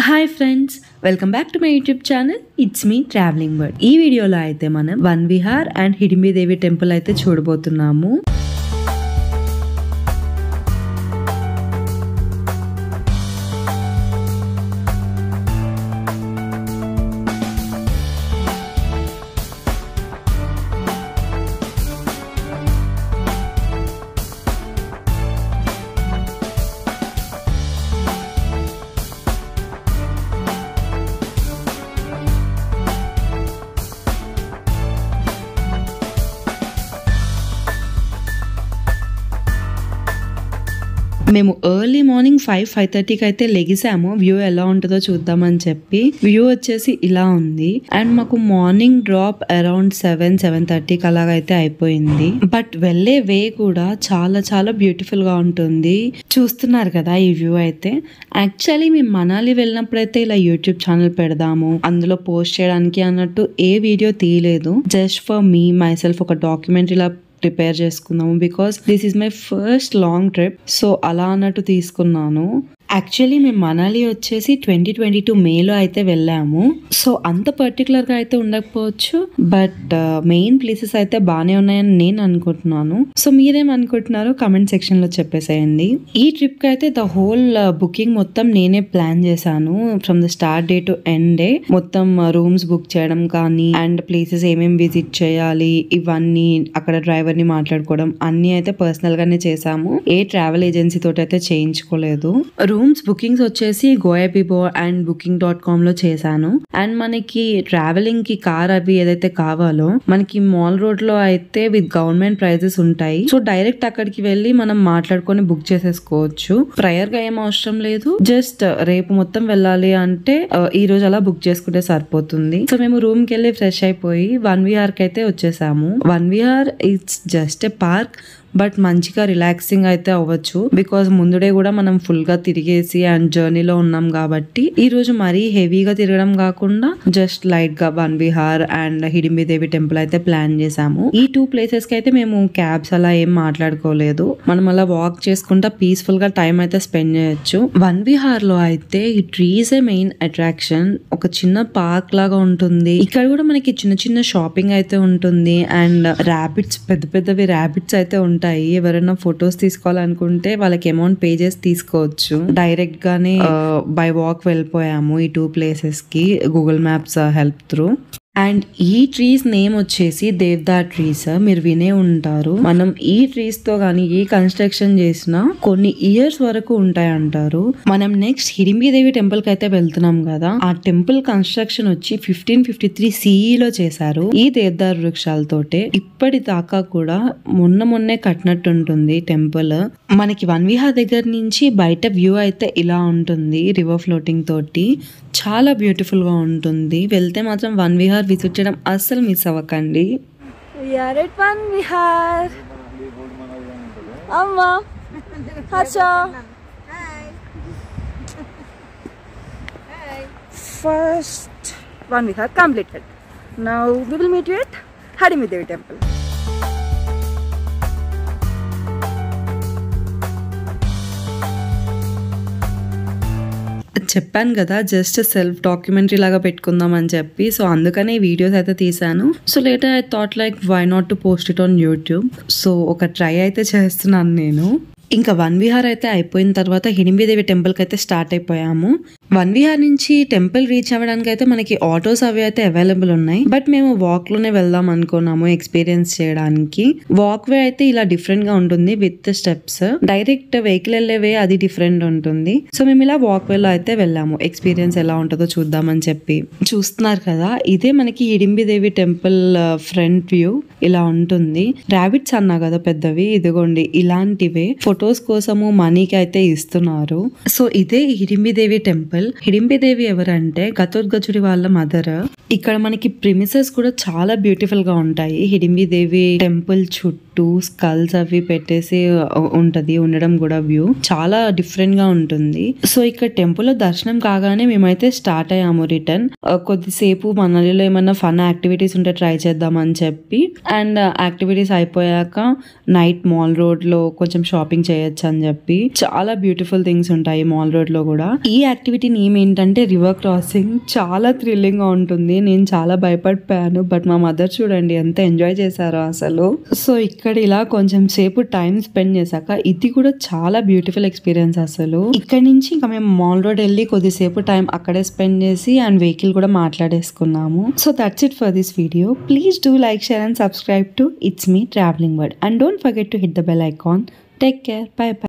Hi friends welcome back to my YouTube channel it's me travelling world ఈ వీడియోలో అయితే మనం వన్ విహార్ అండ్ హిడింబిదేవి టెంపుల్ అయితే చూడబోతున్నాము మేము ఎర్లీ మార్నింగ్ ఫైవ్ ఫైవ్ థర్టీకి అయితే లెగిసాము వ్యూ ఎలా ఉంటుందో చూద్దామని చెప్పి వ్యూ వచ్చేసి ఇలా ఉంది అండ్ మాకు morning drop around seven seven థర్టీకి అలాగైతే అయిపోయింది బట్ వెళ్ళే వే కూడా చాలా చాలా బ్యూటిఫుల్ గా ఉంటుంది చూస్తున్నారు కదా ఈ వ్యూ అయితే యాక్చువల్లీ మేము మనాలి వెళ్ళినప్పుడైతే ఇలా యూట్యూబ్ ఛానల్ పెడదాము అందులో పోస్ట్ చేయడానికి అన్నట్టు ఏ వీడియో తీయలేదు just for me myself ఒక డాక్యుమెంటరీ ఇలా ప్రిపేర్ చేసుకుందాము because this is my first long trip so అలా అన్నట్టు తీసుకున్నాను యాక్చువల్లీ మేము మనాలి వచ్చేసి ట్వంటీ ట్వంటీ టూ మేలో అయితే వెళ్ళాము సో అంత పర్టికులర్గా అయితే ఉండకపోవచ్చు బట్ మెయిన్ ప్లేసెస్ అయితే బాగానే ఉన్నాయని నేను అనుకుంటున్నాను సో మీరేం అనుకుంటున్నారో కమెంట్ సెక్షన్లో చెప్పేసేయండి ఈ ట్రిప్కి అయితే ద హోల్ బుకింగ్ మొత్తం నేనే ప్లాన్ చేశాను from the start day to end day మొత్తం రూమ్స్ బుక్ చేయడం కానీ అండ్ ప్లేసెస్ ఏమేమి విజిట్ చేయాలి ఇవన్నీ అక్కడ డ్రైవర్ ని మాట్లాడుకోవడం అన్ని అయితే పర్సనల్ గానే చేసాము ఏ ట్రావెల్ ఏజెన్సీ తోటి అయితే చేయించుకోలేదు రూమ్స్ బుకింగ్స్ వచ్చేసి Goibibo and booking dot com లో చేశాను అండ్ మనకి ట్రావెలింగ్ కి కార్ అవి ఏదైతే కావాలో మనకి మాల్ రోడ్ లో అయితే విత్ గవర్నమెంట్ ప్రైజెస్ ఉంటాయి సో డైరెక్ట్ అక్కడికి వెళ్ళి మనం మాట్లాడుకొని బుక్ చేసేసుకోవచ్చు ప్రయర్ గా ఏం అవసరం లేదు జస్ట్ రేపు మొత్తం వెళ్ళాలి అంటే ఆ, ఈ రోజు అలా బుక్ చేసుకుంటే సరిపోతుంది సో మేము రూమ్ కి వెళ్ళి ఫ్రెష్ అయిపోయి వన్ విఆర్ కి అయితే వచ్చేసాము Van Vihar it's just a park but మంచిగా రిలాక్సింగ్ అయితే అవ్వచ్చు బికాజ్ ముందుడే కూడా మనం ఫుల్ గా తిరిగేసి అండ్ జర్నీలో ఉన్నాం కాబట్టి ఈ రోజు మరీ హెవీగా తిరగడం కాకుండా జస్ట్ లైట్ గా వన్ విహార్ అండ్ హిడింబిదేవి టెంపుల్ అయితే ప్లాన్ చేసాము ఈ టూ ప్లేసెస్ కి అయితే మేము క్యాబ్స్ అలా ఏం మాట్లాడుకోలేదు మనం అలా వాక్ చేసుకుంటా పీస్ఫుల్ గా టైం అయితే స్పెండ్ చేయొచ్చు వన్ విహార్ లో అయితే ఈ ట్రీస్ ఏ మెయిన్ అట్రాక్షన్ ఒక చిన్న పార్క్ లాగా ఉంటుంది ఇక్కడ కూడా మనకి చిన్న చిన్న షాపింగ్ అయితే ఉంటుంది అండ్ ర్యాబిట్స్ పెద్ద పెద్దవి ర్యాబిట్స్ అయితే ఉంటాయి ఎవరైనా ఫొటోస్ తీసుకోవాలనుకుంటే వాళ్ళకి అమౌంట్ పే చేసి తీసుకోవచ్చు డైరెక్ట్ గానే బై వాక్ వెళ్ళిపోయాము ఈ టూ ప్లేసెస్ కి Google maps help through and ఈ ట్రీస్ నేమ్ వచ్చేసి దేవ్దార్ ట్రీస్ మీరు వినే ఉంటారు మనం ఈ ట్రీస్ తో గానీ ఏ కన్స్ట్రక్షన్ చేసినా కొన్ని ఇయర్స్ వరకు ఉంటాయి అంటారు మనం నెక్స్ట్ హిడింబిదేవి టెంపుల్ కి అయితే వెళ్తున్నాం కదా ఆ టెంపుల్ కన్స్ట్రక్షన్ వచ్చి ఫిఫ్టీన్ ఫిఫ్టీ త్రీ లో చేశారు ఈ దేవ్దార్ వృక్షాలతోటే ఇప్పటి దాకా కూడా మొన్న మొన్నే కట్టినట్టు ఉంటుంది టెంపుల్ మనకి వన్ విహార్ దగ్గర నుంచి బయట వ్యూ అయితే ఇలా ఉంటుంది రివర్ ఫ్లోటింగ్ తోటి చాలా బ్యూటిఫుల్ గా ఉంటుంది వెళ్తే మాత్రం వన్ విహార్ విజిట్ చేయడం అస్సలు మిస్ అవ్వకండి We are at One Vihar. Amma. Harsha. First One Vihar completed. Now we will meet you at Hadimidevi temple. చెప్పాను కదా జస్ట్ సెల్ఫ్ డాక్యుమెంటరీ లాగా పెట్టుకుందాం అని చెప్పి సో అందుకనే ఈ వీడియోస్ అయితే తీసాను so later I thought like why not to post it on YouTube so ఒక ట్రై అయితే చేస్తున్నాను నేను ఇంకా వన్ విహార్ అయితే అయిపోయిన తర్వాత హిడింబిదేవి టెంపుల్కి అయితే స్టార్ట్ అయిపోయాము వన్ విహార్ నుంచి టెంపుల్ రీచ్ అవ్వడానికి అయితే మనకి ఆటోస్ అవి అయితే అవైలబుల్ ఉన్నాయి బట్ మేము వాక్ లోనే వెళ్దాం అనుకున్నాము ఎక్స్పీరియన్స్ చేయడానికి వాక్ వే అయితే ఇలా డిఫరెంట్ గా ఉంటుంది విత్ స్టెప్స్ డైరెక్ట్ వెహికల్ వెళ్ళే వే అది డిఫరెంట్ ఉంటుంది సో మేము ఇలా వాక్ వే లో అయితే వెళ్ళాము ఎక్స్పీరియన్స్ ఎలా ఉంటుందో చూద్దామని చెప్పి చూస్తున్నారు కదా ఇదే మనకి హిడింబిదేవి టెంపుల్ ఫ్రంట్ వ్యూ ఇలా ఉంటుంది రాబిట్స్ అన్నా కదా పెద్దవి ఇదిగోండి ఇలాంటివే ఫొటోస్ కోసము మనీకి అయితే ఇస్తున్నారు సో ఇదే హిడింబిదేవి టెంపుల్ హిడింబిదేవి ఎవరంటే గతోద్గజుడి వాళ్ళ మదర్ ఇక్కడ మనకి ప్రిమిసెస్ కూడా చాలా బ్యూటిఫుల్ గా ఉంటాయి హిడింబిదేవి టెంపుల్ చుట్టూ చుట్టూ స్కల్స్ అవి పెట్టేసి ఉ- ఉంటది ఉండడం కూడా వ్యూ చాలా డిఫరెంట్ గా ఉంటుంది సో ఇక్కడ టెంపుల్ లో దర్శనం కాగానే మేమైతే స్టార్ట్ అయ్యాము రిటర్న్ కొద్దిసేపు మనలిలో ఏమన్నా ఫన్ యాక్టివిటీస్ ఉంటే ట్రై చేద్దామని చెప్పి అండ్ యాక్టివిటీస్ అయిపోయాక నైట్ మాల్ రోడ్ లో కొంచెం షాపింగ్ చేయొచ్చు అని చెప్పి చాలా బ్యూటిఫుల్ థింగ్స్ ఉంటాయి మాల్ రోడ్ లో కూడా ఈ యాక్టివిటీ నేమ్ ఏంటంటే రివర్ క్రాసింగ్ చాలా థ్రిల్లింగ్ గా ఉంటుంది నేను చాలా భయపడిపోయాను బట్ మా మదర్ చూడండి ఎంత ఎంజాయ్ చేశారో అసలు సో ఇక్కడ ఇలా కొంచెం సేపు టైం స్పెండ్ చేశాక ఇది కూడా చాలా బ్యూటిఫుల్ ఎక్స్పీరియన్స్ అసలు ఇక్కడ నుంచి ఇంకా మేము మాల్ రోడ్ వెళ్ళి కొద్దిసేపు టైం అక్కడే స్పెండ్ చేసి అండ్ వెహికల్ కూడా మాట్లాడేసుకున్నాము so that's it for this video please do like share and subscribe to it's me travelling world and don't forget to hit the bell icon take care bye by